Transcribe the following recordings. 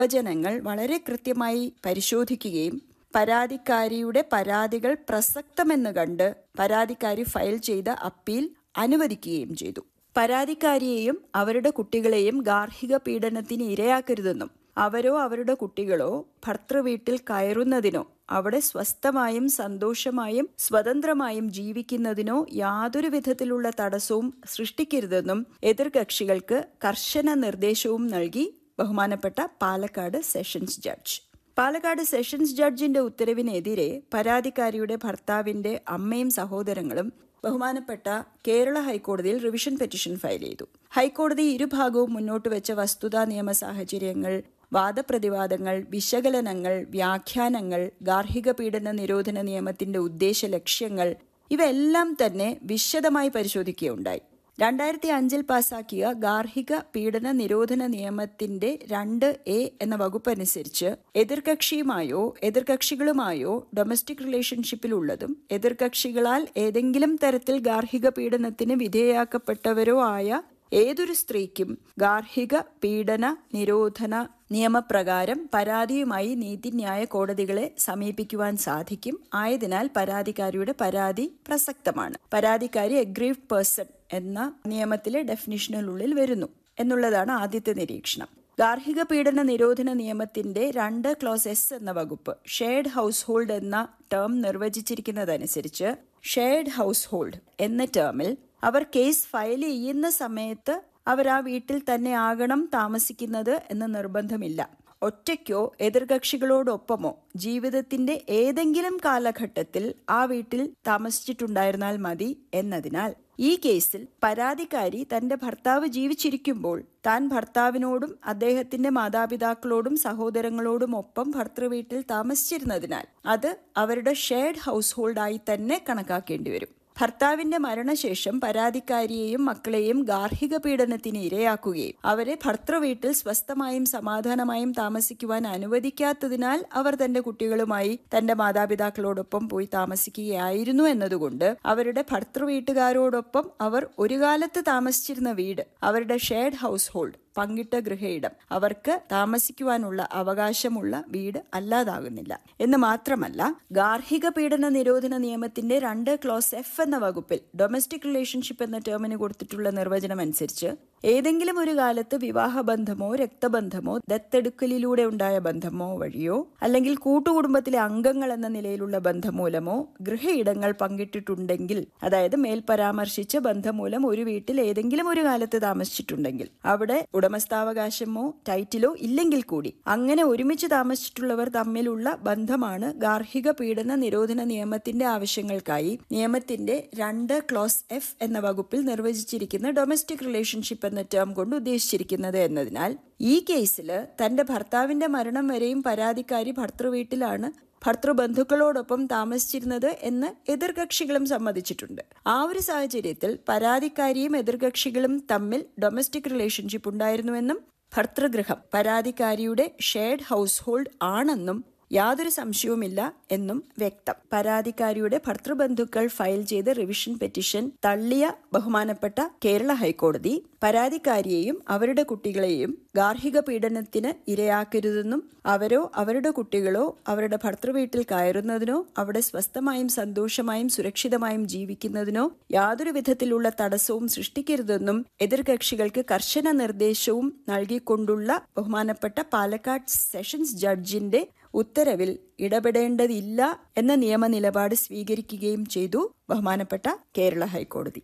നിർവചനങ്ങൾ വളരെ കൃത്യമായി പരിശോധിക്കുകയും പരാതിക്കാരിയുടെ പരാതികൾ പ്രസക്തമെന്ന് കണ്ട് പരാതിക്കാരി ഫയൽ ചെയ്ത അപ്പീൽ അനുവദിക്കുകയും ചെയ്തു പരാതിക്കാരിയെയും അവരുടെ കുട്ടികളെയും ഗാർഹിക പീഡനത്തിന് ഇരയാക്കരുതെന്നും അവരോ അവരുടെ കുട്ടികളോ ഭർത്തൃവീട്ടിൽ കയറുന്നതിനോ അവിടെ സ്വസ്ഥമായും സന്തോഷമായും സ്വതന്ത്രമായും ജീവിക്കുന്നതിനോ യാതൊരു വിധത്തിലുള്ള തടസ്സവും സൃഷ്ടിക്കരുതെന്നും എതിർകക്ഷികൾക്ക് കർശന നിർദ്ദേശവും നൽകി ബഹുമാനപ്പെട്ട Palakkad sessions judge Palakkad sessions ജഡ്ജിന്റെ ഉത്തരവിനെതിരെ പരാതിക്കാരിയുടെ ഭർത്താവിന്റെ അമ്മയും സഹോദരങ്ങളും ബഹുമാനപ്പെട്ട കേരള ഹൈക്കോടതിയിൽ റിവിഷൻ പെറ്റീഷൻ ഫയൽ ചെയ്തു ഹൈക്കോടതി ഇരുഭാഗവും മുന്നോട്ട് വെച്ച വസ്തുതാ നിയമ സാഹചര്യങ്ങൾ വാദപ്രതിവാദങ്ങൾ വിശകലനങ്ങൾ വ്യാഖ്യാനങ്ങൾ ഗാർഹിക പീഡന നിരോധന നിയമത്തിന്റെ ഉദ്ദേശ ലക്ഷ്യങ്ങൾ ഇവയെല്ലാം തന്നെ വിശദമായി പരിശോധിക്കുകയുണ്ടായി രണ്ടായിരത്തി അഞ്ചിൽ പാസാക്കിയ ഗാർഹിക പീഡന നിരോധന നിയമത്തിന്റെ രണ്ട് എ എന്ന വകുപ്പ് അനുസരിച്ച് എതിർകക്ഷിയുമായോ എതിർകക്ഷികളുമായോ ഡൊമസ്റ്റിക് റിലേഷൻഷിപ്പിലുള്ളതും എതിർകക്ഷികളാൽ ഏതെങ്കിലും തരത്തിൽ ഗാർഹിക പീഡനത്തിന് വിധേയാക്കപ്പെട്ടവരോ ആയ ഏതൊരു സ്ത്രീക്കും ഗാർഹിക പീഡന നിരോധന നിയമപ്രകാരം പരാതിയുമായി നീതിന്യായ കോടതികളെ സമീപിക്കുവാൻ സാധിക്കും ആയതിനാൽ പരാതിക്കാരിയുടെ പരാതി പ്രസക്തമാണ് പരാതിക്കാരി എഗ്രീവ്ഡ് പേഴ്സൺ എന്ന നിയമത്തിലെ ഡെഫിനിഷനുള്ളിൽ വരുന്നു എന്നുള്ളതാണ് ആദ്യത്തെ നിരീക്ഷണം ഗാർഹിക പീഡന നിരോധന നിയമത്തിന്റെ രണ്ട് ക്ലോസ് എസ് എന്ന വകുപ്പ് ഷെയർഡ് ഹൗസ് ഹോൾഡ് എന്ന ടേം നിർവചിച്ചിരിക്കുന്നതനുസരിച്ച് ഷെയർഡ് ഹൗസ് ഹോൾഡ് എന്ന ടേമിൽ അവർ കേസ് ഫയൽ ചെയ്യുന്ന സമയത്ത് അവർ ആ വീട്ടിൽ തന്നെ ആകണം താമസിക്കുന്നത് എന്ന് നിർബന്ധമില്ല ഒറ്റയ്ക്കോ എതിർകക്ഷികളോടൊപ്പമോ ജീവിതത്തിന്റെ ഏതെങ്കിലും കാലഘട്ടത്തിൽ ആ വീട്ടിൽ താമസിച്ചിട്ടുണ്ടായിരുന്നാൽ മതി എന്നതിനാൽ ഈ കേസിൽ പരാതിക്കാരി തന്റെ ഭർത്താവ് ജീവിച്ചിരിക്കുമ്പോൾ താൻ ഭർത്താവിനോടും അദ്ദേഹത്തിന്റെ മാതാപിതാക്കളോടും സഹോദരങ്ങളോടും ഒപ്പം ഭർത്തൃവീട്ടിൽ താമസിച്ചിരുന്നതിനാൽ അത് അവരുടെ ഷെയർഡ് ഹൗസ് ഹോൾഡായി തന്നെ കണക്കാക്കേണ്ടി വരും ഭർത്താവിന്റെ മരണശേഷം പരാതിക്കാരിയെയും മക്കളെയും ഗാർഹിക പീഡനത്തിന് ഇരയാക്കുകയും അവരെ ഭർത്തൃവീട്ടിൽ സ്വസ്ഥമായും സമാധാനമായും താമസിക്കുവാൻ അനുവദിക്കാത്തതിനാൽ അവർ തന്റെ കുട്ടികളുമായി തന്റെ മാതാപിതാക്കളോടൊപ്പം പോയി താമസിക്കുകയായിരുന്നു എന്നതുകൊണ്ട് അവരുടെ ഭർത്തൃവീട്ടുകാരോടൊപ്പം അവർ ഒരു കാലത്ത് താമസിച്ചിരുന്ന വീട് അവരുടെ ഷെയർഡ് ഹൗസ് ഹോൾഡ് പങ്കിട്ട ഗൃഹയിടം അവർക്ക് താമസിക്കുവാനുള്ള അവകാശമുള്ള വീട് അല്ലാതാകുന്നില്ല എന്ന് മാത്രമല്ല ഗാർഹിക പീഡന നിരോധന നിയമത്തിന്റെ രണ്ട് ക്ലോസ് എഫ് എന്ന വകുപ്പിൽ ഡൊമസ്റ്റിക് റിലേഷൻഷിപ്പ് എന്ന ടേമിന് കൊടുത്തിട്ടുള്ള നിർവചനം അനുസരിച്ച് ഏതെങ്കിലും ഒരു കാലത്ത് വിവാഹബന്ധമോ രക്തബന്ധമോ ദത്തെടുക്കലിലൂടെ ഉണ്ടായ ബന്ധമോ വഴിയോ അല്ലെങ്കിൽ കൂട്ടുകുടുംബത്തിലെ അംഗങ്ങൾ എന്ന നിലയിലുള്ള ബന്ധം മൂലമോ ഗൃഹയിടങ്ങൾ പങ്കിട്ടിട്ടുണ്ടെങ്കിൽ അതായത് മേൽ പരാമർശിച്ച ബന്ധം മൂലം ഒരു വീട്ടിൽ ഏതെങ്കിലും ഒരു കാലത്ത് താമസിച്ചിട്ടുണ്ടെങ്കിൽ അവിടെ ഉടമസ്ഥാവകാശമോ ടൈറ്റിലോ ഇല്ലെങ്കിൽ കൂടി അങ്ങനെ ഒരുമിച്ച് താമസിച്ചിട്ടുള്ളവർ തമ്മിലുള്ള ബന്ധമാണ് ഗാർഹിക പീഡന നിരോധന നിയമത്തിന്റെ ആവശ്യങ്ങൾക്കായി നിയമത്തിന്റെ രണ്ട് ക്ലോസ് എഫ് എന്ന വകുപ്പിൽ നിർവചിച്ചിരിക്കുന്ന ഡൊമസ്റ്റിക് റിലേഷൻഷിപ്പ് എന്ന ടേം കൊണ്ട് ഉദ്ദേശിച്ചിരിക്കുന്നത് എന്നതിനാൽ ഈ കേസിൽ തന്റെ ഭർത്താവിന്റെ മരണം വരെയും പരാതിക്കാരി ഭർത്തൃവീട്ടിലാണ് ഭർത്തൃബന്ധുക്കളോടൊപ്പം താമസിച്ചിരുന്നത് എന്ന് എതിർകക്ഷികളും സമ്മതിച്ചിട്ടുണ്ട് ആ ഒരു സാഹചര്യത്തിൽ പരാതിക്കാരിയും എതിർകക്ഷികളും തമ്മിൽ ഡൊമസ്റ്റിക് റിലേഷൻഷിപ്പ് ഉണ്ടായിരുന്നുവെന്നും ഭർത്തൃഗൃഹം പരാതിക്കാരിയുടെ ഷെയർഡ് ഹൗസ് ഹോൾഡ് ആണെന്നും യാതൊരു സംശയവുമില്ല എന്നും വ്യക്തം പരാതിക്കാരിയുടെ ഭർത്തൃബന്ധുക്കൾ ഫയൽ ചെയ്ത റിവിഷൻ പെറ്റീഷൻ തള്ളിയ ബഹുമാനപ്പെട്ട കേരള ഹൈക്കോടതി പരാതിക്കാരിയെയും അവരുടെ കുട്ടികളെയും ഗാർഹിക പീഡനത്തിന് ഇരയാക്കരുതെന്നും അവരോ അവരുടെ കുട്ടികളോ അവരുടെ ഭർത്തൃവീട്ടിൽ കയറുന്നതിനോ അവിടെ സ്വസ്ഥമായും സന്തോഷമായും സുരക്ഷിതമായും ജീവിക്കുന്നതിനോ യാതൊരു വിധത്തിലുള്ള തടസ്സവും സൃഷ്ടിക്കരുതെന്നും എതിർകക്ഷികൾക്ക് കർശന നിർദ്ദേശവും നൽകിക്കൊണ്ടുള്ള ബഹുമാനപ്പെട്ട പാലക്കാട് സെഷൻസ് ജഡ്ജിന്റെ ഉത്തരവിൽ ഇടപെടേണ്ടതില്ല എന്ന നിയമ നിലപാട് സ്വീകരിക്കുകയും ചെയ്തു ബഹുമാനപ്പെട്ട കേരള ഹൈക്കോടതി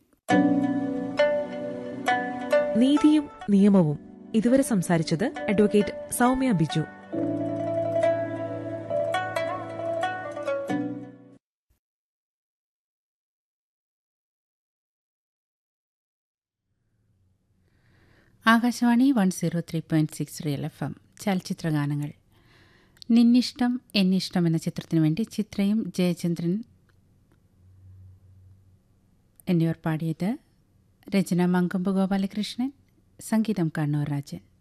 നീതിയും നിയമവും ഇതുവരെ സംസാരിച്ചത് advocate Soumya Biju Akashvani one zero three point six real FM എം ചലച്ചിത്ര ഗാനങ്ങൾ നിന്നിഷ്ടം എന്നിഷ്ടം എന്ന ചിത്രത്തിനു വേണ്ടി ചിത്രയും ജയചന്ദ്രൻ എന്നിവർ പാടിയത് രചന മങ്കമ്പ് ഗോപാലകൃഷ്ണൻ സംഗീതം കണ്ണൂർ രാജൻ